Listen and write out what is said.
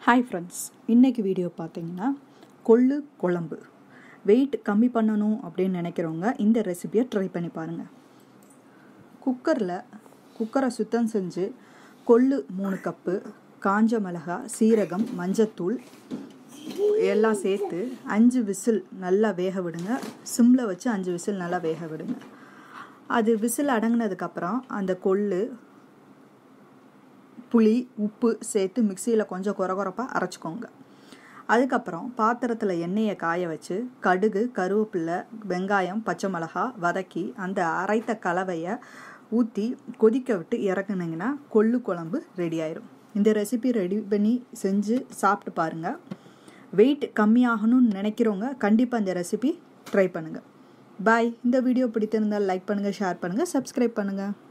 hi friends இன்றைக்கி video பார்த்தீங்கன்னா கொள்ளு குழம்பு வெயிட் கம்மி பண்ணணும் அப்படின்னு நினைக்கிறவங்க இந்த ரெசிபியை ட்ரை பண்ணி பாருங்கள் குக்கரில் குக்கரை சுத்தம் செஞ்சு கொள்ளு மூணு கப்பு காஞ்ச மிளகா சீரகம் மஞ்சத்தூள் எல்லாம் சேர்த்து அஞ்சு விசில் நல்லா வேக விடுங்க சிம்மில் வச்சு அஞ்சு விசில் நல்லா வேக விடுங்க அது விசில் அடங்கினதுக்கப்புறம் அந்த கொள்ளு புளி உப்பு சேர்த்து மிக்சியில் கொஞ்சம் குறகுறப்பாக அரைச்சிக்கோங்க அதுக்கப்புறம் பாத்திரத்தில் எண்ணெயை காய வச்சு கடுகு கருவேப்பில்லை வெங்காயம் பச்சை மிளகா வதக்கி அந்த அரைத்த கலவையை ஊற்றி கொதிக்க விட்டு இறக்குனீங்கன்னா கொள்ளு குழம்பு ரெடி ஆயிரும் இந்த ரெசிபி ரெடி பண்ணி செஞ்சு சாப்பிட்டு பாருங்கள் வெயிட் கம்மியாகணும்னு நினைக்கிறவங்க கண்டிப்பாக இந்த ரெசிபி ட்ரை பண்ணுங்கள் பாய் இந்த வீடியோ பிடித்திருந்தால் லைக் பண்ணுங்கள் ஷேர் பண்ணுங்கள் சப்ஸ்கிரைப் பண்ணுங்கள்